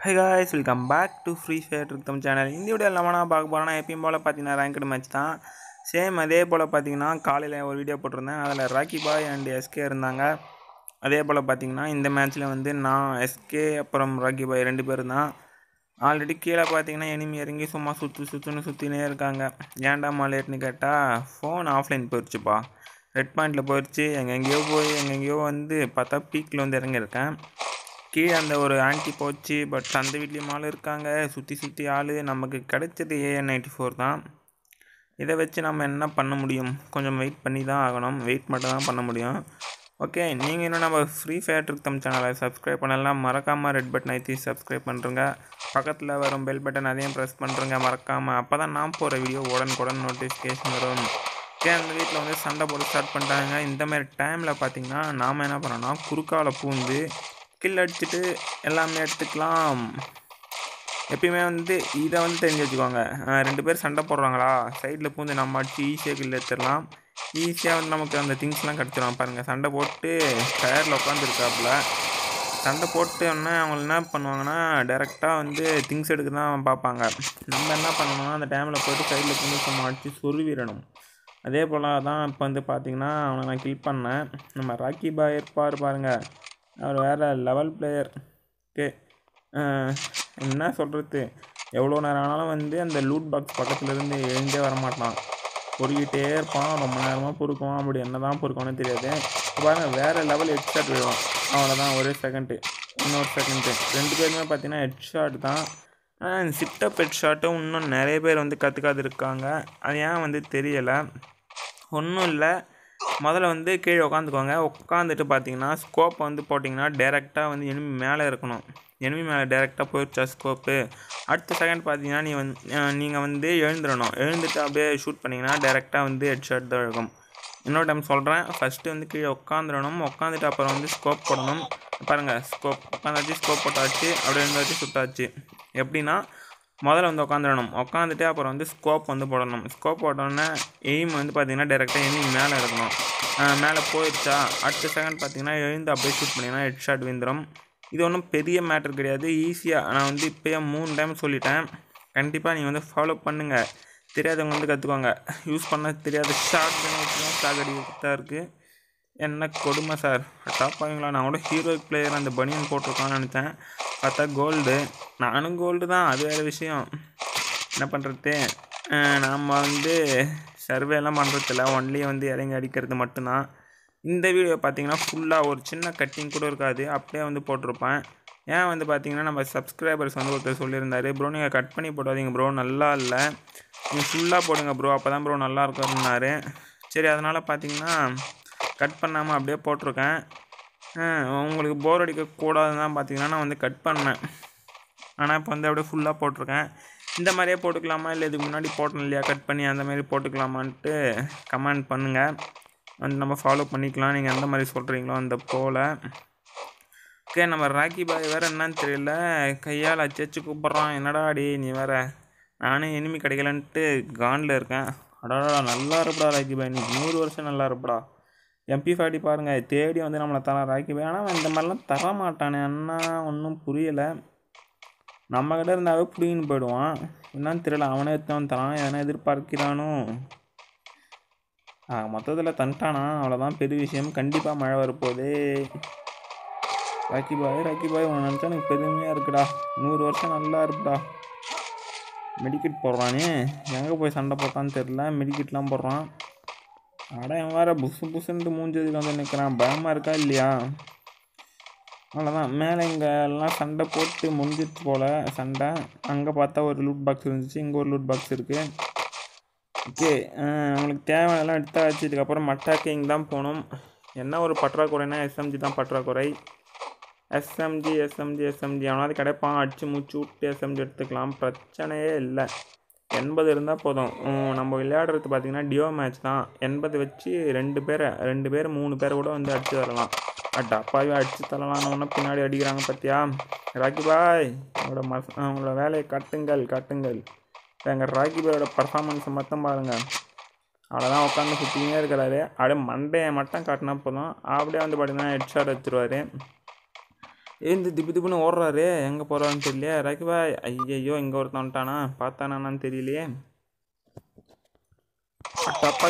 high guys welcome back to free fire ருத்தம் channel இந்த video இல்லாமல் நான் பார்க்க போகிறேன்னா எப்பயும் போல் பார்த்தீங்கன்னா ரேங்கடு மேட்ச் தான் சேம் அதே போல் பார்த்தீங்கன்னா காலையில் ஒரு வீடியோ போட்டிருந்தேன் அதில் ராக்கி பாய் அண்ட் எஸ்கே இருந்தாங்க அதே போல் பார்த்தீங்கன்னா இந்த மேட்ச்சில் வந்து நான் எஸ்கே அப்புறம் ராக்கி பாய் ரெண்டு பேர் தான் ஆல்ரெடி கீழே பார்த்தீங்கன்னா எனிமி இறங்கி சும்மா சுற்று சுற்றுன்னு சுற்றினே இருக்காங்க ஏன்டா மாலேட்னு கேட்டால் ஃபோன் ஆஃப்லைன் போயிடுச்சுப்பா ரெட் பாயிண்டில் போயிடுச்சு எங்கெங்கேயோ போய் எங்கெங்கேயோ வந்து பார்த்தா பீக்கில் வந்து இறங்கியிருக்கேன் கீழே அந்த ஒரு ஆன்ட்டி போச்சு பட் அந்த வீட்லேயும் ஆள் இருக்காங்க சுற்றி சுற்றி ஆள் நமக்கு கிடைச்சது ஏஎன் நைன்டி ஃபோர் தான் இதை வச்சு நம்ம என்ன பண்ண முடியும் கொஞ்சம் வெயிட் பண்ணி தான் ஆகணும் வெயிட் மட்டும் தான் பண்ண முடியும் ஓகே நீங்கள் இன்னும் நம்ம ஃப்ரீ ஃபயர் தம் சேனலை சப்ஸ்கிரைப் பண்ணலாம் மறக்காமல் ரெட் பட்டன் ஐத்தி சப்ஸ்கிரைப் பண்ணுறங்க பக்கத்தில் வரும் பெல் பட்டன் அதையும் ப்ரெஸ் பண்ணுறங்க மறக்காமல் அப்போ தான் நான் போகிற வீடியோ உடனுக்குடன் நோட்டிஃபிகேஷன் வரும் ஓகே அந்த வீட்டில் வந்து சண்டை போட ஸ்டார்ட் பண்ணிட்டாங்க இந்த மாதிரி டைமில் பார்த்தீங்கன்னா நாம் என்ன பண்ணோம்னா குறுக்கால பூந்து கில் அடிச்சுட்டு எல்லாமே எடுத்துக்கலாம் எப்பயுமே வந்து இதை வந்து தெரிஞ்சு வச்சுக்கோங்க அஹ் ரெண்டு பேர் சண்டை போடுறாங்களா சைடில் பூந்து நம்ம அடிச்சு ஈஸியாக கில் எடுத்துடலாம் ஈஸியாக வந்து நமக்கு அந்த திங்ஸ்லாம் கிடச்சிடும் பாருங்கள் சண்டை போட்டு டயரில் உட்காந்துருக்காப்புல சண்டை போட்டு உடனே அவங்க என்ன பண்ணுவாங்கன்னா டேரெக்டாக வந்து திங்ஸ் எடுக்க தான் பார்ப்பாங்க நம்ம என்ன பண்ணணும்னா அந்த டைமில் போய்ட்டு சைடில் பூந்து சும்மா அடித்து சொருவிடணும் அதே போல் தான் இப்போ வந்து பார்த்தீங்கன்னா அவனை நான் கில் பண்ணேன் நம்ம ராக்கி பாய் இருப்பார் பாருங்கள் அவர் வேறு லெவல் பிளேயர் ஓகே என்ன சொல்கிறது எவ்வளோ நேரம் ஆனாலும் வந்து அந்த லூட் பாக்ஸ் பக்கத்தில் இருந்து எழுந்தே வரமாட்டான் பொறுக்கிட்டே இருப்பான் ரொம்ப நேரமாக பொறுக்குவான் அப்படி என்ன தான் பொறுக்கணும்னு தெரியாது இப்போ பாருங்க வேறு லெவல் ஹெட் ஷாட் விழுவான் அவ்வளோதான் ஒரே செகண்டு இன்னொரு செகண்டு ரெண்டு பேருமே பார்த்தீங்கன்னா ஹெட் ஷாட் தான் ஆனால் இந்த சிட்டப் ஹெட் ஷாட்டும் இன்னும் நிறைய பேர் வந்து கற்றுக்காது இருக்காங்க அது ஏன் வந்து தெரியலை ஒன்றும் இல்லை முதல்ல வந்து கீழே உட்காந்துக்கோங்க உட்காந்துட்டு பார்த்தீங்கன்னா ஸ்கோப் வந்து போட்டிங்கன்னா டேரெக்டாக வந்து எனிமி மேலே இருக்கணும் எனிமி மேலே டேரெக்டாக போயிடுச்சா ஸ்கோப்பு அடுத்த செகண்ட் பார்த்தீங்கன்னா நீ வந்து நீங்கள் வந்து எழுந்துடணும் எழுந்துட்டு அப்படியே ஷூட் பண்ணிங்கன்னா டேரெக்டாக வந்து ஹெட் ஷாட் தான் இருக்கும் இன்னொரு டைம் சொல்கிறேன் ஃபஸ்ட்டு வந்து கீழே உட்காந்துடணும் உட்காந்துட்டு அப்புறம் வந்து ஸ்கோப் போடணும் பாருங்கள் ஸ்கோப் உட்காந்தாச்சு ஸ்கோப் போட்டாச்சு அப்படியே இருந்தாச்சு சுட்டாச்சு எப்படின்னா முதல்ல வந்து உட்காந்துடணும் உட்காந்துட்டு அப்புறம் வந்து ஸ்கோப் வந்து போடணும் ஸ்கோப் போட்டோன்னே எய்ம் வந்து பார்த்தீங்கன்னா டேரெக்டாக எய்ம் மேலே இருக்கணும் மேலே போயிடுச்சா அடுத்த செகண்ட் பார்த்தீங்கன்னா எழுந்து அப்படியே ஷூட் பண்ணிங்கன்னா ஹெட் ஷாட் விந்துடும் இது ஒன்றும் பெரிய மேட்ரு கிடையாது ஈஸியாக நான் வந்து இப்போயே மூணு டைம் சொல்லிட்டேன் கண்டிப்பாக நீங்கள் வந்து ஃபாலோ பண்ணுங்கள் தெரியாதவங்க வந்து கற்றுக்கோங்க யூஸ் பண்ண தெரியாத ஷார்ட் கன் ஷாக் அடிக்கிட்டு தான் இருக்குது என்ன கொடுமை சார் டாப் ஆகிங்களா நான் கூட ஹீரோயிக் பிளேயர் அந்த பனியன் போட்டிருக்கான்னு நினச்சேன் பார்த்தா கோல்டு நானும் கோல்டு தான் அது வேறு விஷயம் என்ன பண்ணுறது நாம் வந்து சர்வேலாம் பண்ணுறதில்ல ஒன்லி வந்து இறங்கி அடிக்கிறது மட்டும்தான் இந்த வீடியோ பார்த்தீங்கன்னா ஃபுல்லாக ஒரு சின்ன கட்டிங் கூட இருக்காது அப்படியே வந்து போட்டிருப்பேன் ஏன் வந்து பார்த்தீங்கன்னா நம்ம சப்ஸ்கிரைபர்ஸ் வந்து ஒருத்தர் சொல்லியிருந்தாரு ப்ரோ நீங்கள் கட் பண்ணி போடாதீங்க ப்ரோ நல்லா இல்லை நீங்கள் ஃபுல்லாக போடுங்க ப்ரோ அப்போ தான் ப்ரோ நல்லா இருக்குன்னாரு சரி அதனால் பார்த்தீங்கன்னா கட் பண்ணாமல் அப்படியே போட்டிருக்கேன் உங்களுக்கு போர் அடிக்கக்கூடாதுன்னு தான் பார்த்தீங்கன்னா நான் வந்து கட் பண்ணேன் ஆனால் இப்போ வந்து அப்படியே ஃபுல்லாக போட்டிருக்கேன் இந்த மாதிரியே போட்டுக்கலாமா இல்லை இதுக்கு முன்னாடி போட்டோம் இல்லையா கட் பண்ணி அந்த மாதிரி போட்டுக்கலாமான்ட்டு கமெண்ட் பண்ணுங்கள் வந்து நம்ம ஃபாலோ பண்ணிக்கலாம் நீங்கள் எந்த மாதிரி சொல்கிறீங்களோ அந்த போல் ஓகே நம்ம ராக்கி பாய் வேறு என்னன்னு தெரியல கையால் அச்சச்சு கூப்பிட்றான் என்னடா அடி நீ வேற நானும் இனிமே கிடைக்கலன்ட்டு காண்டில் இருக்கேன் அடாடா நல்லா இருப்படா ராக்கி பாய் நீ நூறு வருஷம் நல்லா இருப்படா எம்பி ஃபார்ட்டி பாருங்கள் தேடி வந்து நம்மளை தரான் ராக்கி பாய் ஆனால் இந்த மாதிரிலாம் தர மாட்டானே அண்ணா ஒன்றும் புரியலை நம்மக்கிட்ட இருந்தாவே பிடிங்கின்னு போயிடுவான் என்னன்னு தெரியல அவனே எடுத்தவன் தரான் எதனா எதிர்பார்க்கிறானோ ஆ மொத்தத்தில் தந்துட்டானா அவ்வளோதான் பெரிய விஷயம் கண்டிப்பாக மழை வரப்போகுது ராக்கி பாய் ராக்கி பாய் உன்னை நினச்சா எனக்கு பெருமையாக இருக்குடா நூறு வருஷம் நல்லா இருப்படா மெடிக்கெட் போடுறானே எங்கே போய் சண்டை போட்டான்னு தெரில மெடிக்கெட்லாம் போடுறான் அட என் வேறு புசு புசுன்ட்டு மூஞ்சதுக்கு வந்து நிற்கிறான் பயமாக இருக்கா இல்லையா அவ்வளோதான் மேலே இங்கே எல்லாம் சண்டை போட்டு முடிஞ்சிட்டு போல் சண்டை அங்கே பார்த்தா ஒரு லூட் பாக்ஸ் இருந்துச்சு இங்கே ஒரு லூட் பாக்ஸ் இருக்குது ஓகே உங்களுக்கு தேவையானலாம் எடுத்தாச்சு இதுக்கப்புறம் மட்டாக்கிங் தான் போகணும் என்ன ஒரு பற்றாக்குறைனா எஸ்எம்ஜி தான் பற்றாக்குறை எஸ்எம்ஜி எஸ்எம்ஜி எஸ்எம்ஜி அவனாவது கிடைப்பான் அடிச்சு மூச்சு விட்டு எஸ்எம்ஜி எடுத்துக்கலாம் பிரச்சனையே இல்லை எண்பது இருந்தால் போதும் நம்ம விளையாடுறது பார்த்திங்கன்னா டியோ மேட்ச் தான் எண்பது வச்சு ரெண்டு பேரை ரெண்டு பேர் மூணு பேரை கூட வந்து அடித்து தரலாம் டப்பாவே அடித்து தரலாம் ஒன்றும் பின்னாடி அடிக்கிறாங்க பார்த்தியா ராக்கி பாய் அவங்களோட மஸ் அவங்களோட வேலையை கட்டுங்கள் கட்டுங்கள் எங்கள் ராக்கி பாயோட பர்ஃபார்மன்ஸை மட்டும் பாருங்கள் அவ்வளோதான் உட்காந்து சுற்றிக்கினே இருக்கிறாரு அப்படியே மண்டையை மட்டும் காட்டினா போதும் அப்படியே வந்து பார்த்தீங்கன்னா ஹெட் ஷாட் வச்சுருவார் ஏந்து திப்பு திப்புன்னு ஓடுறாரு எங்கே போகிறான்னு தெரியலையே ராக்கி பாய் ஐயையோ இங்கே ஒருத்தன் வந்துட்டானா பார்த்தானான்னு தெரியலையே தப்பா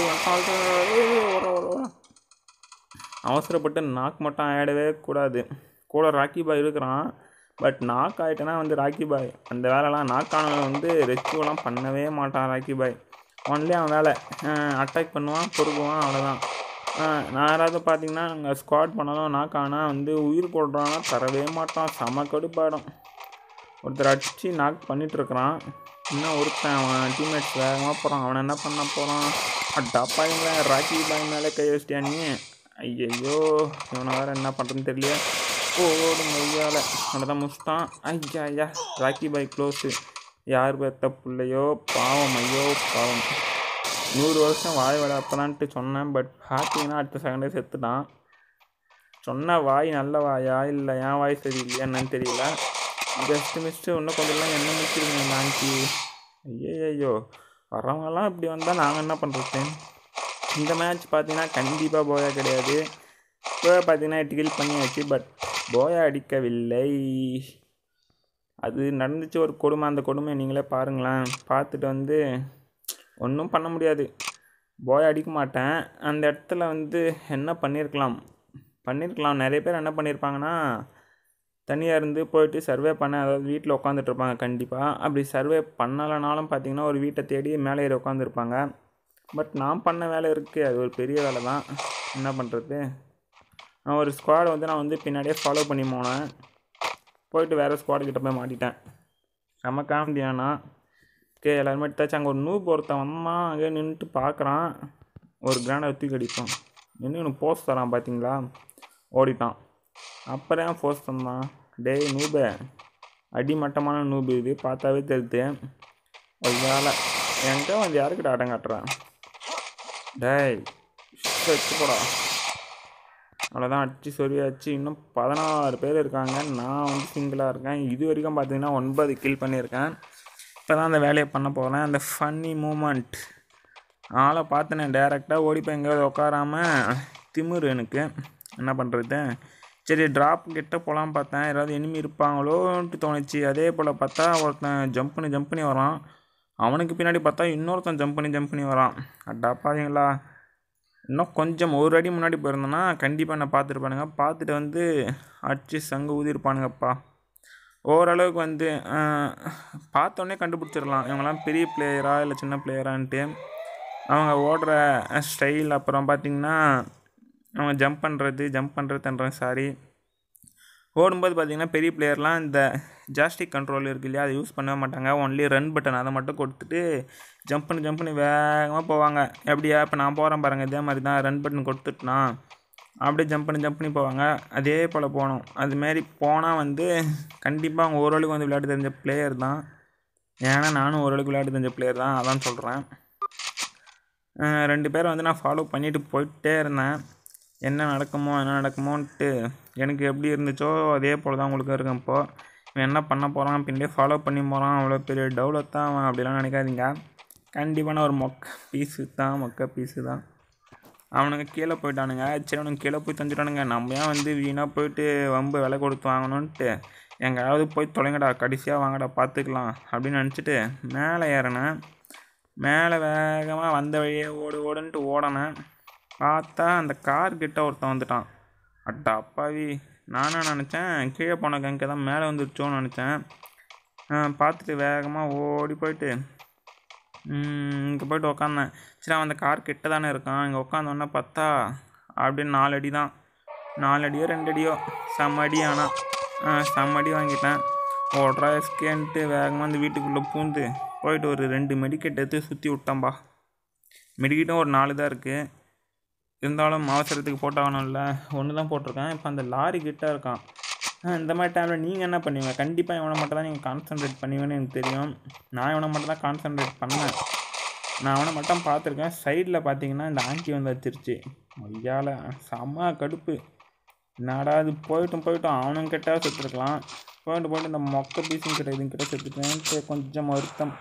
ஓட ஓட ஓட அவசரப்பட்டு நாக் மட்டும் ஆகிடவே கூடாது கூட ராக்கி பாய் இருக்கிறான் பட் நாக் ஆகிட்டேன்னா வந்து ராக்கி பாய் அந்த வேலைலாம் நாக் ஆனவன் வந்து ரெஸ்கியூலாம் பண்ணவே மாட்டான் ராக்கி பாய் ஒன்லி அவன் வேலை அட்டாக் பண்ணுவான் பொறுக்குவான் அவ்வளோதான் நான் யாராவது பார்த்தீங்கன்னா அங்கே ஸ்குவாட் பண்ணாலும் நாக் ஆனால் வந்து உயிர் கொடுறான்னா தரவே மாட்டான் செம கடுப்பாயிடும் ஒருத்தர் அடித்து நாக் பண்ணிகிட்ருக்குறான் இன்னும் ஒருத்தன் அவன் டீம்மேட்ஸ் வேகமாக போகிறான் அவனை என்ன பண்ண போகிறான் டப்பாயிங்களா ராக்கி பாய் மேலே கை வச்சிட்டியா நீ ஐயையோ இவனை வேறு என்ன பண்ணுறதுன்னு தெரியல ஓடும் மையால் அவனை தான் முடிச்சிட்டான் ஐயா ஐயா ராக்கி பாய் க்ளோஸு யார் பெத்த பிள்ளையோ பாவம் ஐயோ பாவம் நூறு வருஷம் வாய் வளர்ப்பதான்ட்டு சொன்னேன் பட் பார்த்தீங்கன்னா அடுத்த செகண்டே செத்துட்டான் சொன்ன வாய் நல்ல வாயா இல்லை என் வாய் சரியில்லையா என்னன்னு தெரியல ஜஸ்ட் மிஸ்ட்டு இன்னும் கொஞ்சம்லாம் என்ன முடிச்சிருங்க நாங்கி ஐயோ வரவங்கலாம் இப்படி வந்தால் நாங்கள் என்ன பண்ணுறது இந்த மேட்ச் பார்த்தீங்கன்னா கண்டிப்பாக போயா கிடையாது இப்போ பார்த்தீங்கன்னா டிகில் பண்ணியாச்சு பட் போயா அடிக்கவில்லை அது நடந்துச்சு ஒரு கொடுமை அந்த கொடுமை நீங்களே பாருங்களேன் பார்த்துட்டு வந்து ஒன்றும் பண்ண முடியாது போய் அடிக்க மாட்டேன் அந்த இடத்துல வந்து என்ன பண்ணியிருக்கலாம் பண்ணியிருக்கலாம் நிறைய பேர் என்ன பண்ணியிருப்பாங்கன்னா தனியாக இருந்து போயிட்டு சர்வே பண்ண அதாவது வீட்டில் உட்காந்துட்டு இருப்பாங்க கண்டிப்பாக அப்படி சர்வே பண்ணலைனாலும் பார்த்தீங்கன்னா ஒரு வீட்டை தேடி மேலே ஏறி உட்காந்துருப்பாங்க பட் நான் பண்ண வேலை இருக்குது அது ஒரு பெரிய வேலை தான் என்ன பண்ணுறது நான் ஒரு ஸ்குவாடை வந்து நான் வந்து பின்னாடியே ஃபாலோ பண்ணி போனேன் போயிட்டு வேறு ஸ்குவாடு கிட்ட போய் மாட்டிட்டேன் செம்ம காமெடியானா ஓகே எல்லாருமே எடுத்தாச்சு அங்கே ஒரு நூப் ஒருத்தன் வந்தான் அங்கே நின்றுட்டு பார்க்குறான் ஒரு கிராண்டை தூக்கி அடிப்பான் நின்று எனக்கு போஸ்ட் தரான் பார்த்தீங்களா ஓடிட்டான் அப்புறம் ஏன் போஸ்ட் தந்தான் டேய் நூபே அடிமட்டமான நூபு இது பார்த்தாவே தெரியுது ஒரு வேலை என்கிட்ட வந்து யாருக்கிட்ட ஆட்டம் காட்டுறேன் டேய் வச்சு போடா அவ்வளோதான் அடிச்சு சொரியாச்சு இன்னும் பதினாறு பேர் இருக்காங்க நான் வந்து சிங்கிளாக இருக்கேன் இது வரைக்கும் பார்த்தீங்கன்னா ஒன்பது கில் பண்ணியிருக்கேன் இப்போ தான் அந்த வேலையை பண்ண போகிறேன் அந்த ஃபன்னி மூமெண்ட் ஆளை பார்த்தனே டேரெக்டாக ஓடி போய் எங்கேயாவது உட்காராம திமிரு எனக்கு என்ன பண்ணுறது சரி ட்ராப் கிட்ட போகலாம் பார்த்தேன் யாராவது எனிமி இருப்பாங்களோன்ட்டு தோணுச்சு அதே போல் பார்த்தா ஒருத்தன் ஜம்ப் பண்ணி ஜம்ப் பண்ணி வரான் அவனுக்கு பின்னாடி பார்த்தா இன்னொருத்தன் ஜம்ப் பண்ணி ஜம்ப் பண்ணி வரான் அட்டா பாருங்களா இன்னும் கொஞ்சம் ஒரு அடி முன்னாடி போயிருந்தேன்னா கண்டிப்பாக என்ன பார்த்துருப்பானுங்க பார்த்துட்டு வந்து அடிச்சு சங்கு ஊதிருப்பானுங்கப்பா ஓரளவுக்கு வந்து பார்த்தோன்னே கண்டுபிடிச்சிடலாம் இவங்கெல்லாம் பெரிய பிளேயரா இல்லை சின்ன பிளேயரான்ட்டு அவங்க ஓடுற ஸ்டைல் அப்புறம் பார்த்திங்கன்னா அவங்க ஜம்ப் பண்ணுறது ஜம்ப் பண்ணுறதுன்றேன் சாரி ஓடும்போது பார்த்திங்கன்னா பெரிய பிளேயர்லாம் இந்த ஜாஸ்டிக் கண்ட்ரோல் இருக்கு இல்லையா அதை யூஸ் பண்ணவே மாட்டாங்க ஒன்லி ரன் பட்டன் அதை மட்டும் கொடுத்துட்டு ஜம்ப் பண்ணி ஜம்ப் பண்ணி வேகமாக போவாங்க எப்படியா இப்போ நான் போகிறேன் பாருங்கள் இதே மாதிரி தான் ரன் பட்டன் கொடுத்துட்டுனா அப்படியே ஜம்ப் பண்ணி ஜம்ப் பண்ணி போவாங்க அதே போல் போகணும் அதுமாரி போனால் வந்து கண்டிப்பாக அவங்க ஓரளவுக்கு வந்து விளையாட்டு தெரிஞ்ச பிளேயர் தான் ஏன்னா நானும் ஓரளவுக்கு விளையாட்டு தெரிஞ்ச பிளேயர் தான் அதான் சொல்கிறேன் ரெண்டு பேரை வந்து நான் ஃபாலோ பண்ணிட்டு போயிட்டே இருந்தேன் என்ன நடக்குமோ என்ன நடக்குமோன்ட்டு எனக்கு எப்படி இருந்துச்சோ அதே போல் தான் உங்களுக்கு இருக்கும் இப்போது இவன் என்ன பண்ண போகிறான் பின்னே ஃபாலோ பண்ணி போகிறான் அவ்வளோ பெரிய டெவலப் தான் அவன் அப்படிலாம் நினைக்காதீங்க கண்டிப்பான ஒரு மொக்க பீஸு தான் மொக்க பீஸு தான் அவனுங்க கீழே போயிட்டானுங்க சரி அவனுங்க கீழே போய் தந்துட்டானுங்க நம்ம ஏன் வந்து வீணாக போயிட்டு வம்பு விலை கொடுத்து வாங்கணுன்ட்டு எங்கேயாவது போய் தொலைங்கடா கடைசியாக வாங்கடா பார்த்துக்கலாம் அப்படின்னு நினச்சிட்டு மேலே ஏறினேன் மேலே வேகமாக வந்த வழியே ஓடு ஓடுன்ட்டு ஓடினேன் பார்த்தா அந்த கார் கிட்ட ஒருத்தன் வந்துட்டான் அட்டா அப்பாவி நானும் நினச்சேன் கீழே போன கங்க தான் மேலே வந்துருச்சோன்னு நினச்சேன் பார்த்துட்டு வேகமாக ஓடி போயிட்டு இங்கே போயிட்டு உக்காந்தேன் சரி அவன் அந்த கார் கிட்ட தானே இருக்கான் இங்கே உட்காந்தோன்னே பார்த்தா அப்படின்னு நாலு அடி தான் நாலு அடியோ ரெண்டு அடியோ செம்ம அடி ஆனால் செம்ம அடி வாங்கிட்டேன் ஓடுறா எஸ்கேன்ட்டு வேகமாக அந்த வீட்டுக்குள்ளே பூந்து போயிட்டு ஒரு ரெண்டு மெடிக்கெட் எடுத்து சுற்றி விட்டேன்பா மெடிக்கெட்டும் ஒரு நாலு தான் இருக்குது இருந்தாலும் அவசரத்துக்கு போட்டாகணும்ல ஒன்று தான் போட்டிருக்கேன் இப்போ அந்த லாரி கிட்ட இருக்கான் இந்த மாதிரி டைமில் நீங்கள் என்ன பண்ணுவீங்க கண்டிப்பாக இவனை மட்டும் தான் நீங்கள் கான்சன்ட்ரேட் பண்ணுவீங்கன்னு எனக்கு தெரியும் நான் இவனை மட்டும் தான் கான்சன்ட்ரேட் பண்ணேன் நான் அவனை மட்டும் பார்த்துருக்கேன் சைடில் பார்த்தீங்கன்னா இந்த ஆங்கி வந்து வச்சிருச்சு ஐயால செம்ம கடுப்பு என்னடா இது போயிட்டும் போயிட்டும் அவனும் கிட்ட செத்துருக்கலாம் போயிட்டு போயிட்டு இந்த மொக்க பீஸும் கிட்ட இதுவும் கிட்ட செத்துட்டேன்ட்டு கொஞ்சம் வருத்தம்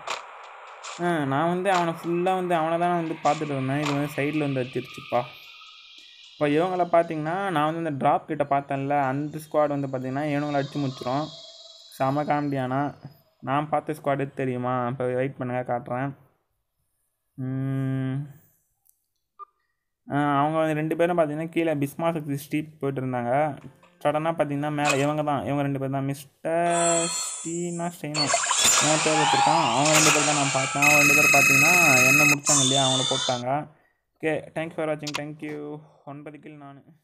நான் வந்து அவனை ஃபுல்லாக வந்து அவனை தான் வந்து பார்த்துட்டு இருந்தேன் இது வந்து சைடில் வந்து வச்சிருச்சுப்பா இப்போ இவங்கள பார்த்தீங்கன்னா நான் வந்து இந்த ட்ராப் கிட்ட பார்த்தேன்ல அந்த ஸ்குவாட் வந்து பார்த்தீங்கன்னா இவனுங்களை அடிச்சு முடிச்சிடும் செம காமெடியானா நான் பார்த்த ஸ்குவாடு தெரியுமா இப்போ வெயிட் பண்ணுங்க காட்டுறேன் உம், ஆ, அவங்க வந்து ரெண்டு பேரும் பார்த்தீங்கன்னா கீழே பிஸ்மா சக்தி ஸ்ட்ரீட் போயிட்டு இருந்தாங்க சடனாக பார்த்தீங்கன்னா மேலே இவங்க தான் இவங்க ரெண்டு பேர் தான் மிஸ்டர் ஸ்டீனா ஸ்டெயினோ அவன் பேர் வச்சுருக்கான் அவங்க ரெண்டு பேர் தான் நான் பார்த்தேன் அவங்க ரெண்டு பேர் பார்த்தீங்கன்னா என்ன முடிச்சாங்க இல்லையா அவங்கள போட்டாங்க ஓகே தேங்க்ஸ் ஃபார் வாட்சிங் தேங்க்யூ ஒன்பது கில் நான்